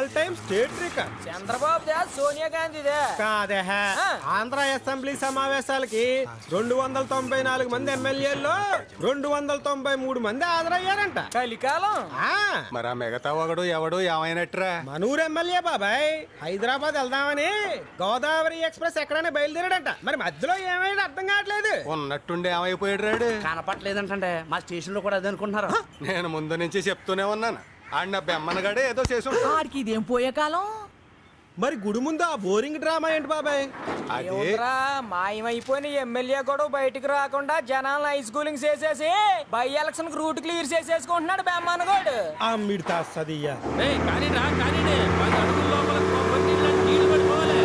All time state record చంద్రబాబుదే సోనియా గాంధీదే కాదే ఆ. ఆంధ్ర అసెంబ్లీ సమావేశాలకి రెండు వందల తొంభై నాలుగు మంది ఎమ్మెల్యేల్లో రెండు వందల తొంభై మూడు మంది హాజరయ్యారంట కలికాలం ఆ, మరి ఆ మిగతా ఒకడు ఎవడు ఏమైనట్రా మనూరు ఎమ్మెల్యే బాబాయ్ హైదరాబాద్ వెళ్దామని గోదావరి ఎక్స్ప్రెస్ ఎక్కడైనా బయలుదేరాడంట మరి మధ్యలో ఏమైనా అర్థం కావట్లేదు ఉన్నట్టుండి ఏమైపోయాడు రాడు కనపట్లేదంటే మా స్టేషన్ లో కూడా అదే అనుకుంటున్నారు నేను ముందు నుంచి చెప్తూనే ఉన్నాను ఆడిన బెమ్మనగాడే ఏదో చేసి ఉంటాడు. ఆడికి ఇదేం పోయే కాలం మరి గుడి ముందు ఆ బోరింగ్ డ్రామా ఏంటి బాబాయ్ అది ఏముందిరా మాయమైపోయిన ఎమ్మెల్యే కూడా బయటికి రాకుండా జనాలను హై స్కూలింగ్ చేసేసి బై ఎలక్షన్ రూట్ క్లియర్ చేసేసుకుంటున్నాడు బెమ్మనగోడు ఆ మిడతా సదియ్యా కానీ రా కానీ పది అడుగుల లోపల కొబ్బరి నీళ్ళ నీళ్లు పడిపోవాలి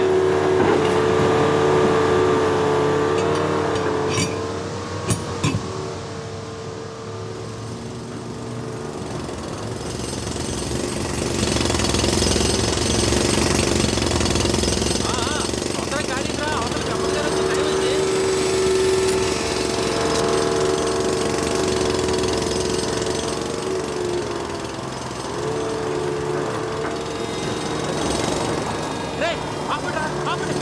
ఆ, ఆ, తొందరగా కానీ రా అవతల కప్పలు గారు వచ్చే టైం అయింది. రేయ్, ఆపండ్రా, ఆపండి.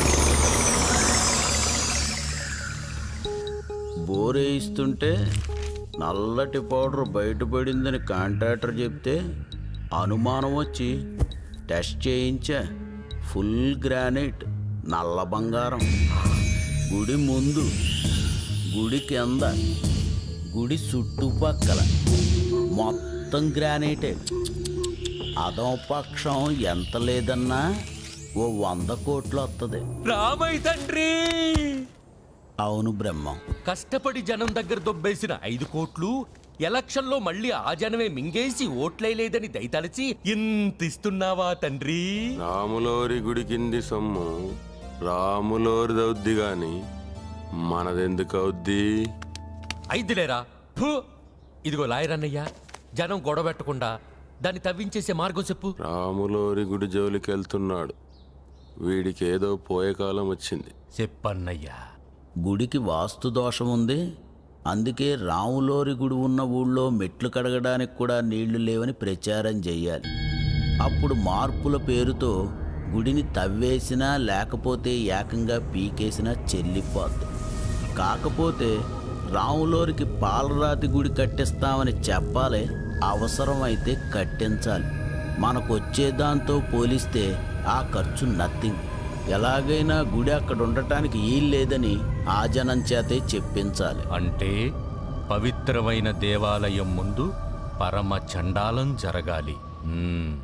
బోరేయిస్తుంటే నల్లటి పౌడర్ బయటపడిందని కాంట్రాక్టర్ చెప్తే అనుమానం వచ్చి టెస్ట్ చేయించా ఫుల్ గ్రానైట్ నల్ల బంగారం గుడి ముందు గుడి కింద గుడి చుట్టుపక్కల మొత్తం గ్రానైటే అదో పక్షం ఎంత లేదన్నా ఓ వంద కోట్లు వస్తుంది రామయ్య తండ్రి అవును బ్రహ్మం కష్టపడి జనం దగ్గర దొబ్బేసిన ఐదు కోట్లు ఎలక్షన్ లో మళ్ళీ ఆ జనమే మింగేసి ఓట్లేలేదని దయతలచి ఇంత ఇస్తున్నావా తండ్రి రాములోరి గుడి కింది సొమ్ము రాములోరి దౌద్ది గాని మనదెందుకు అవుద్ది ఐదులేరా ఫు! ఇదిగో లాయర్ అన్నయ్య జనం గొడవ పెట్టకుండా దాన్ని తవ్వించేసే మార్గం చెప్పు రాములోరి గుడి జోలికి వెళ్తున్నాడు వీడికి ఏదో పోయే కాలం వచ్చింది చెప్పన్నయ్యా గుడికి వాస్తు దోషం ఉంది అందుకే రాములోరి గుడి ఉన్న ఊళ్ళో మెట్లు కడగడానికి కూడా నీళ్లు లేవని ప్రచారం చెయ్యాలి అప్పుడు మార్పుల పేరుతో గుడిని తవ్వేసినా లేకపోతే ఏకంగా పీకేసినా చెల్లిపోద్ది కాకపోతే రాములోరికి పాలరాతి గుడి కట్టిస్తామని చెప్పాలి అవసరమైతే కట్టించాలి మనకొచ్చే దాంతో పోలిస్తే ఆ ఖర్చు నథింగ్ ఎలాగైనా గుడి అక్కడ ఉండటానికి లేదని ఆ జనం చేతే చెప్పించాలి అంటే పవిత్రమైన దేవాలయం ముందు పరమ చండాలం జరగాలి మ్మ్.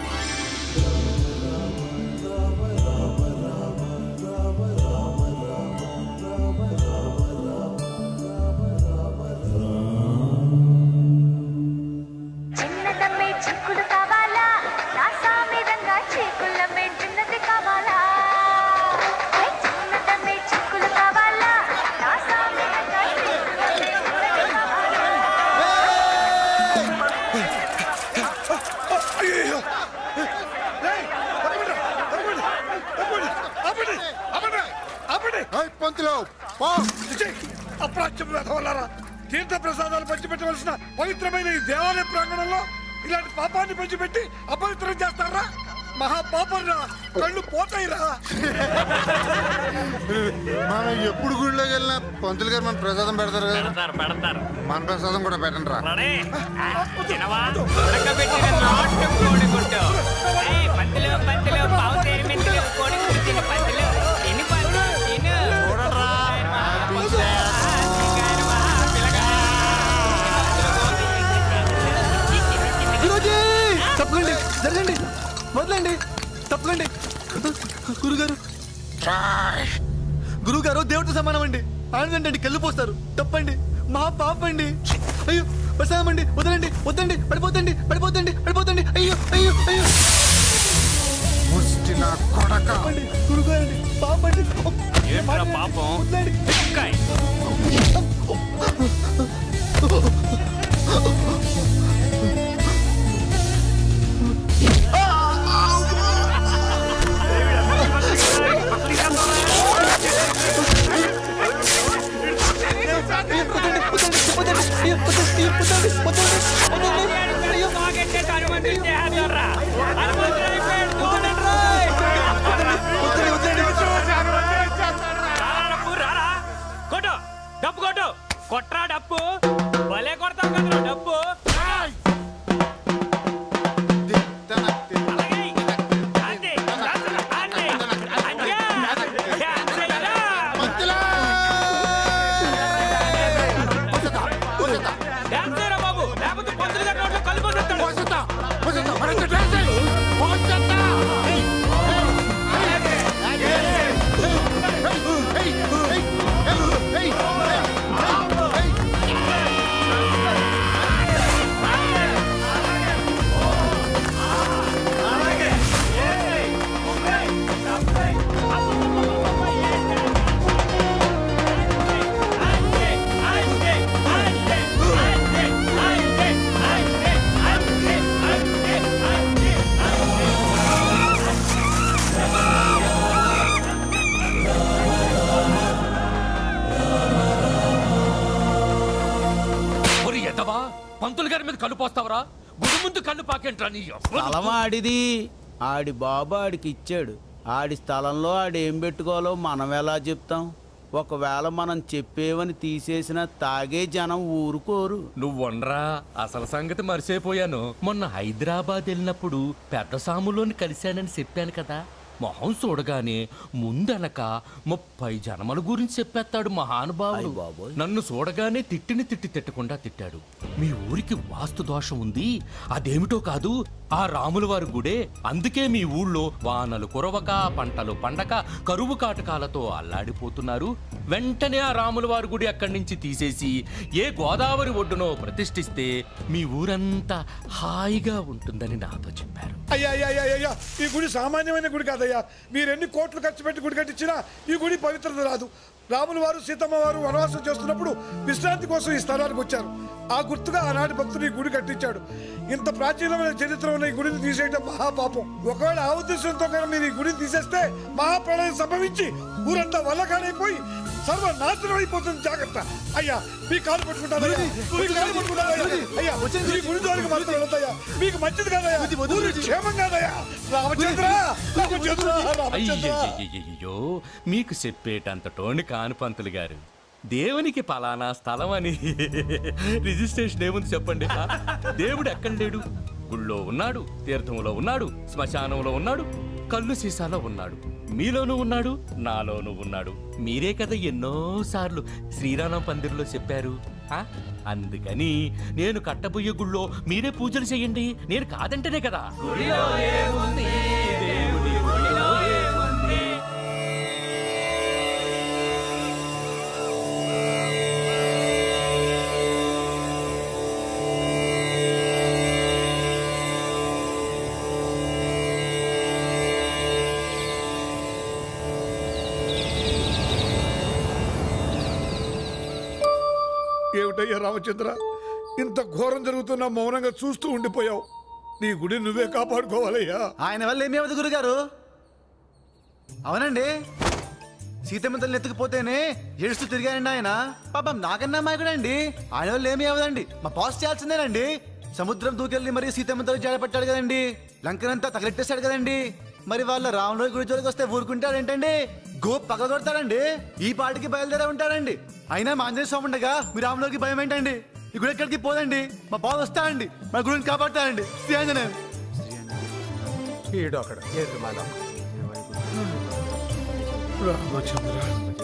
చిన్నదమ్మే చిక్కుడు కావాలా నా సామిరంగా చీకుళ్ళమ్మే చిన్నది కావాలా హే, చిన్నదమ్మే చిక్కుడు కావాలా నా సామిరంగా చీకుళ్ళమ్మే చిన్నది కావాలా పంతులు అప్రాచ్యం వేధవల్లారా తీర్థ ప్రసాదాలు పంచిపెట్టవలసిన పవిత్రమైన ఈ దేవాలయ ప్రాంగణంలో ఇలాంటి పాపాన్ని పంచిపెట్టి అపవిత్రం చేస్తారా మహా పాపర్రా కళ్ళు పోతాయిరా మనం ఎప్పుడు గుడిలోకి వెళ్ళినా పంతులు గారు మన ప్రసాదం పెడతారు కదా పెడతారు పెడతారు మన ప్రసాదం కూడా పెట్టండి రా రెడీ? ఆ, తినవా ఉడకబెట్టిన నాటు కోడి గుడ్డు ఏయ్, పంతులు పంతులు పావు తేరి మెంతులు కోడి గుడ్డు తిని పంతులు తిని పంతులు తిను చూడరా తప్పకండి జరగండి వదలండి తప్పకండి గురుగారు గురుగారు దేవుడితో సమానం అండి ఆనందండి కళ్ళు పోస్తారు తప్పండి మా పాపండి అయ్యో ప్రసాదమండి వదలండి వద్దండి పడిపోతండి పడిపోతండి పడిపోతండి అయ్యో అయ్యో అయ్యో ముష్టి నా కొడక పాపండి గురుగారండి పాపండి ఏంట్రా పాపం వదలండి ఎక్కాయ్. పోగొట్టేసి హనుమంతుడి దేహాలు రా. హనుమంతుడి కళ్ళు పోస్తావరా గుడి ముందు కళ్ళు పాకేంట్రా నీ అబ్బ. స్థలం ఆడిది ఆడి బాబు ఆడికి ఇచ్చాడు ఆడి స్థలంలో ఆడేం పెట్టుకోవాలో మనం ఎలా చెప్తాం ఒకవేళ మనం చెప్పేవని తీసేసిన తాగే జనం ఊరుకోరు నువ్వొండ్రా అసలు సంగతి మర్చిపోయాను మొన్న హైదరాబాద్ వెళ్ళినప్పుడు పెద్ద సాములోని కలిశానని చెప్పాను కదా మొహం చూడగానే ముందనక ముప్పై జనమల గురించి చెప్పేస్తాడు మహానుభావుడు నన్ను చూడగానే తిట్టిని తిట్టి తిట్టకుండా తిట్టాడు మీ ఊరికి వాస్తు దోషం ఉంది అదేమిటో కాదు ఆ రాముల వారి గుడే అందుకే మీ ఊళ్ళో వానలు కురవక పంటలు పండక కరువు కాటకాలతో అల్లాడిపోతున్నారు వెంటనే ఆ రాముల వారి గుడి అక్కడి నుంచి తీసేసి ఏ గోదావరి ఒడ్డునో ప్రతిష్ఠిస్తే మీ ఊరంతా హాయిగా ఉంటుందని నాతో చెప్పారు అయ్యా అయ్యా అయ్యా అయ్యా ఈ గుడి సామాన్యమైన గుడి కాదయ్యా మీరు ఎన్ని కోట్లు ఖర్చు పెట్టి గుడి కట్టించినా ఈ గుడి పవిత్రత రాదు రాముల వారు సీతమ్మ వారు వనవాసం చేస్తున్నప్పుడు విశ్రాంతి కోసం ఈ స్థలానికి వచ్చారు ఆ గుర్తుగా ఆనాటి భక్తుడు ఈ గుడి కట్టించాడు ఇంత ప్రాచీనమైన చరిత్ర ఉన్న ఈ గుడిని తీసేయడం మహాపాపం ఒకవేళ ఆ ఉద్దేశంతో కనుక మీరు ఈ గుడిని తీసేస్తే మహాప్రళయం సంభవించి ఊరంతా వల్లకాడైపోయి సర్వనాశనం అయిపోతుంది జాగ్రత్త అయ్యా మీ కాలు పట్టుకుంటానయ్యా మీ కాలు పట్టుకుంటానయ్యా అయ్యా ఈ గుడి జోలికి మాత్రం వెళ్ళొద్దయ్యా మీకు మంచిది కాదయ్యా ఊరి క్షేమం కాదయ్యా రామచంద్ర రామచంద్ర రామచంద్ర అయ్యయ్యయ్యయ్యో మీకు చెప్పేటంత టోని కాను పంతులు గారు దేవునికి పలానా స్థలం అని రిజిస్ట్రేషన్ ఏముంది చెప్పండి ఆ? దేవుడు ఎక్కడ లేడు గుళ్ళో ఉన్నాడు తీర్థంలో ఉన్నాడు శ్మశానంలో ఉన్నాడు కళ్ళు సీసాలో ఉన్నాడు మీలోనూ ఉన్నాడు నాలోనూ ఉన్నాడు మీరే కదా ఎన్నోసార్లు శ్రీరామం పందిరిలో చెప్పారు ఆ? అందుకని నేను కట్టబోయే గుళ్ళో మీరే పూజలు చేయండి నేను కాదంటేనే కదా ఏమిటయ్యా రామచంద్ర ఇంత ఘోరం జరుగుతున్నా మౌనంగా చూస్తూ ఉండిపోయావు నీ గుడి నువ్వే కాపాడుకోవాలయ్యా ఆయన వల్ల ఏమి అవ్వదు గురుగారు అవునండి సీతమ్మ తల్లి ఎత్తుకుపోతేనే ఏడుస్తూ తిరిగానండి ఆయన పాపం నాకన్నా మాయకుడండి ఆయన వల్ల ఏమీ అవ్వదండి మా పాస్ చేయాల్సిందేనండి సముద్రం దూకెళ్ళి మరి సీతమ్మ తల్లి జాడపట్టాడు కదండి లంకనంతా తగలెట్టేశాడు కదండి మరి వాళ్ళ రాముడు గుడి జోలికి వస్తే ఊరుకుంటారేంటండి గో పగ కొడతాడండి ఈ పాటికి బయలుదేరే ఉంటాడండి అయినా మా ఆంజనేయ స్వామి ఉండగా మీ రాములోకి భయం ఏంటండి ఈ గుడి ఎక్కడికి పోదండి మా పాలు వస్తాడండి మా గుడిని కాపాడుతాడండి శ్రీ ఆంజనేయం ఈడు అక్కడ ఎర్రమాల రామచంద్ర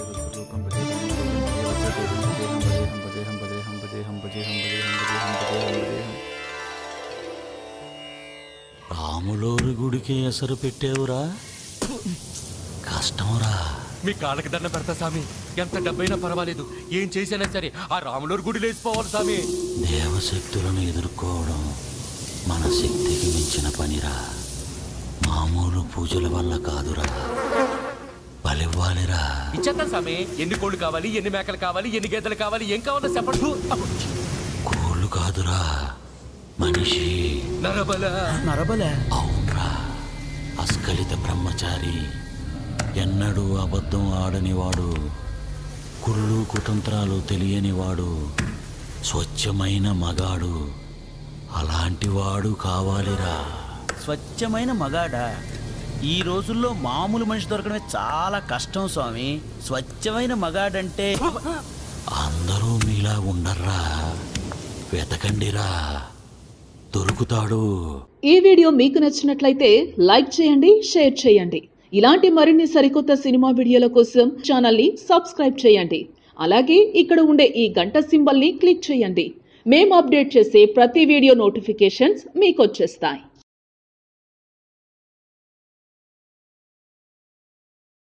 రాములోరి గుడికి ఎసరు పెట్టేవురా కష్టంరా మీ కాళ్ళకి దండ పెడతా స్వామి ఎంత డబ్బైనా పర్వాలేదు ఏం చేసినా సరే ఆ రాములూరు గుడి లేచిపోవాలి స్వామి దేవశక్తులను ఎదుర్కోవడం మన శక్తికి మించిన పనిరా మామూలు పూజల వల్ల కాదురా బలివ్వాలిరా ఇచ్చేద్దాం స్వామి ఎన్ని కోళ్ళు కావాలి ఎన్ని మేకలు కావాలి ఎన్ని గేదెలు కావాలి ఏం కావాలో చెప్పండి కోళ్ళు కాదురా మనిషి నరబల నరబల అవునరా అస్కలిత బ్రహ్మచారి ఎన్నడూ అబద్ధం ఆడనివాడు కుళ్ళు కుతంత్రాలు తెలియనివాడు స్వచ్ఛమైన మగాడు అలాంటివాడు కావాలిరా స్వచ్ఛమైన మగాడా ఈ రోజుల్లో మామూలు మనిషి దొరకడమే చాలా కష్టం స్వామి స్వచ్ఛమైన మగాడంటే అందరూ మీలా ఉండర్రా వెతకండిరా దొరుకుతాడు ఈ వీడియో మీకు నచ్చినట్లయితే లైక్ చేయండి షేర్ చేయండి ఇలాంటి మరిన్ని సరికొత్త సినిమా వీడియోల కోసం ఛానల్ని సబ్స్క్రైబ్ చేయండి అలాగే ఇక్కడ ఉండే ఈ గంట సింబల్ని క్లిక్ చేయండి మేము అప్డేట్ చేసే ప్రతి వీడియో నోటిఫికేషన్స్ మీకు వచ్చేస్తాయి